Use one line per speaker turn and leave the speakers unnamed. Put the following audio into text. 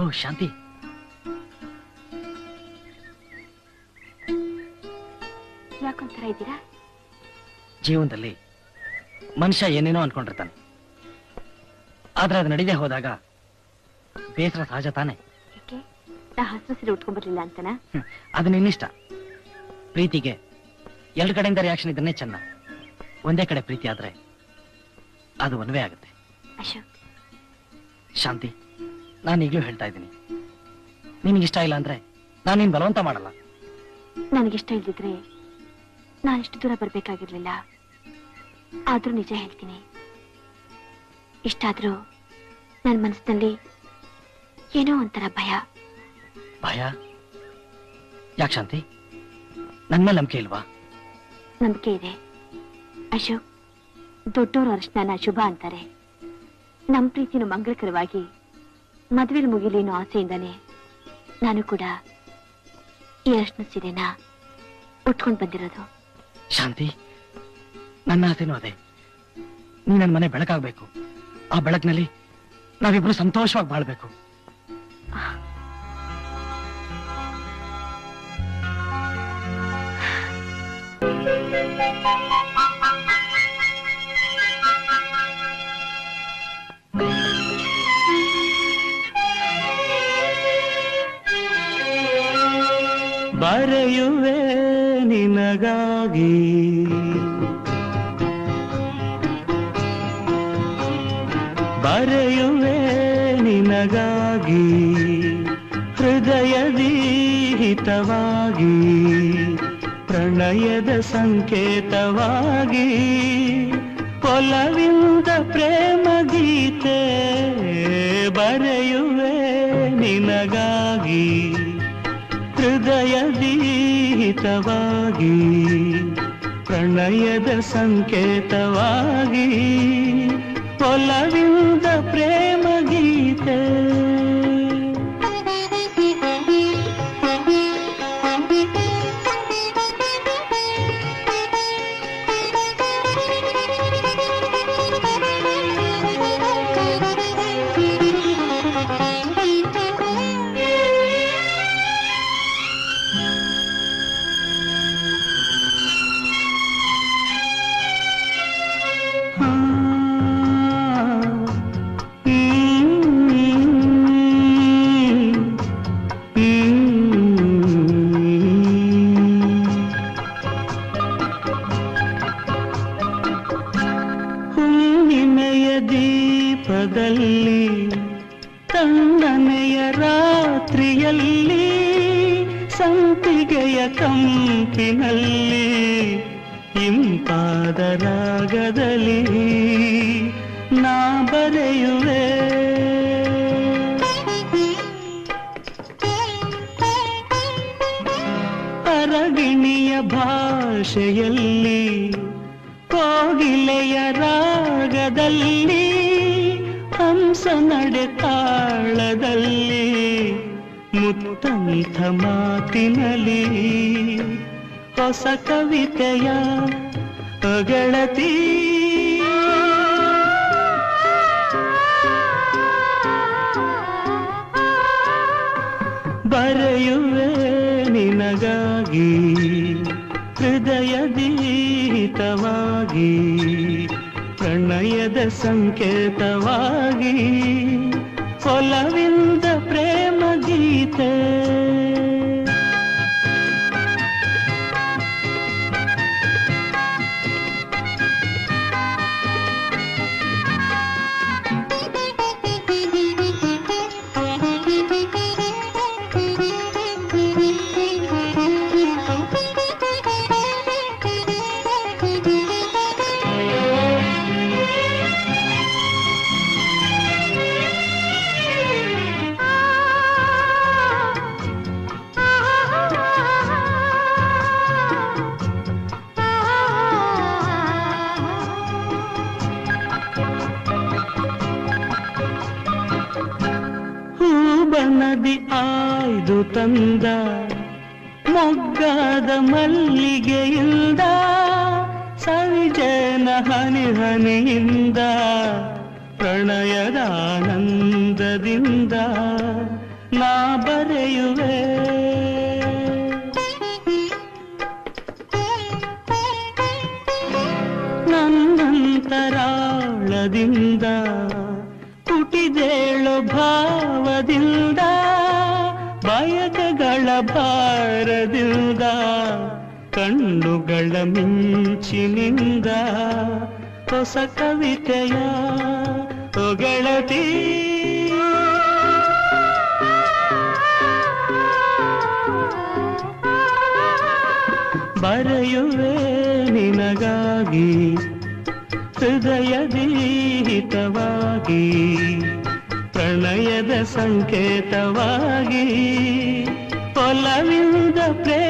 ಓ ಶಾಂತಿ
ಯಾಕೊಂಥರ ಇದ್ದೀರಾ
ಜೀವನದಲ್ಲಿ ಮನುಷ್ಯ ಏನೇನೋ ಅನ್ಕೊಂಡಿರ್ತಾನೆ ಆದ್ರೆ ಅದು ನಡೀದೇ ಹೋದಾಗ ಬೇಸರ ಸಹಜ ತಾನೆ
ಯಾಕೆ ನಾ ಹಸಿರು ಸೀರೆ ಉಟ್ಕೊಂಡ್ಬರ್ಲಿಲ್ಲ ಅಂತನಾ
ಹ್ಮ್. ಅದು ನಿನ್ನಿಷ್ಟ ಪ್ರೀತಿಗೆ ಎರಡು ಕಡೆಯಿಂದ ರಿಯಾಕ್ಷನ್ ಇದ್ರೆ ಚೆನ್ನ ಒಂದೇ ಕಡೆ ಪ್ರೀತಿ ಆದ್ರೆ ಅದು ಒನ್ವೇ ಆಗುತ್ತೆ
ಅಶೋಕ್
ಶಾಂತಿ ನಾನು ಈಗಲೂ ಹೇಳ್ತಾ ಇದ್ದೀನಿ ನಿನಗಿಷ್ಟ ಇಲ್ಲ ಅಂದ್ರೆ ನಾನು ನೀನ್ ಬಲವಂತ ಮಾಡಲ್ಲ
ನನಗಿಷ್ಟ ಇಲ್ದಿದ್ರೆ ನಾನು ಇಷ್ಟು ದೂರ ಬರ್ಬೇಕಾಗಿರ್ಲಿಲ್ಲ ಆದ್ರೂ ನಿಜ ಹೇಳ್ತೀನಿ ಇಷ್ಟಾದ್ರೂ ನನ್ನ ಮನಸ್ಸಿನಲ್ಲಿ ಏನೋ ಒಂಥರ ಭಯ
ಭಯ ಯಾಕೆ ಶಾಂತಿ ನನ್ ಮೇಲೆ ನಂಬಿಕೆ ಇಲ್ವಾ
ನಂಬಿಕೆ ಇದೆ ಅಶೋಕ್ ದೊಡ್ಡೋರು ಅರ್ಶನ ಶುಭ ಅಂತಾರೆ ನಮ್ ಪ್ರೀತಿನ ಮಂಗಳಕರವಾಗಿ ಮದ್ವೆಲ್ ಮುಗಿಲಿ ಅನ್ನೋ ಆಸೆಯಿಂದಾನೆ ನಾನು ಕೂಡ ಈ ಅರ್ಶನ ಸೀರೆನ ಉಟ್ಕೊಂಡ್ ಬಂದಿರೋದು
ಶಾಂತಿ ನನ್ನ ಆಸೆನೂ ಅದೇ ನೀ ನನ್ನ ಮನೆ ಬೆಳಕಾಗ್ಬೇಕು ಆ ಬೆಳಕಿನಲ್ಲಿ ನಾವಿಬ್ರು ಸಂತೋಷವಾಗಿ ಬಾಳ್ಬೇಕು
ಬರೆಯುವೆ ನಿನಗಾಗಿ ಬರೆಯುವೆ ನಿನಗಾಗಿ ಹೃದಯದಿ ಹಿತವಾಗಿ ಪ್ರಣಯದ ಸಂಕೇತವಾಗಿ ಒಲವಿಂದ ಪ್ರೇಮ ಗೀತೆ ಬರೆಯುವೆ ನಿನಗಾಗಿ ಹೃದಯದಿ ಹಿತವಾಗಿ ಪ್ರಣಯದ ಸಂಕೇತವಾಗಿ ಒಲವಿಂದ ಪ್ರೇಮ ಗೀತೆ ಹುಣ್ಣಿಮೆಯ ದೀಪದಲ್ಲಿ ತಣ್ಣನೆಯ ರಾತ್ರಿಯಲ್ಲಿ ಸಂಪಿಗೆಯ ಕಂಪಿನಲ್ಲಿ ಇಂಪಾದ ರಾಗದಲ್ಲಿ ನಾ ಬರೆಯುವೆ ಅರಗಿಣಿಯ ಭಾಷೆಯಲ್ಲಿ ಕೋಗಿಲೆಯ ರಾಗದಲ್ಲಿ ಹಂಸ ನಡೆ ತಾಳದಲ್ಲಿ ಮುತ್ತಂಥ ಮಾತಿನಲ್ಲಿ ಹೊಸ ಕವಿತೆಯ ಗೆಳತಿ ಬರೆಯುವೆ ನಿನಗಾಗಿ ಹೃದಯದೀತವಾಗಿ ಪ್ರಣಯದ ಸಂಕೇತವಾಗಿ ಒಲವಿಂದ ಪ್ರೇಮ ಗೀತೆ ಹೂಬನದಿ ಆಯ್ದು ತಂದ ಮೊಗ್ಗಾದ ಮಲ್ಲಿಗೆಯಿಂದ ಸವಿಜನ ಹನಿ ಹನಿಯಿಂದ ಪ್ರಣಯದ ಆನಂದದಿಂದ ನಾ ಬರೆಯುವೆ ನನ್ನಂತರಾಳದಿಂದ ಪುಟಿದೇಳು ಭಾವದಿಂದ ಬಯಕೆಗಳ ಭಾರದಿಂದ ಕಣ್ಣುಗಳ ಮಿಂಚಿನಿಂದ ಹೊಸ ಕವಿತೆಯ ಹೊಗಳತಿ ಬರೆಯುವೆ ನಿನಗಾಗಿ ಹೃದಯದಿ ಹಿತವಾಗಿ ಪ್ರಣಯದ ಸಂಕೇತವಾಗಿ ಒಲವಿಂದ ಪ್ರೇಮ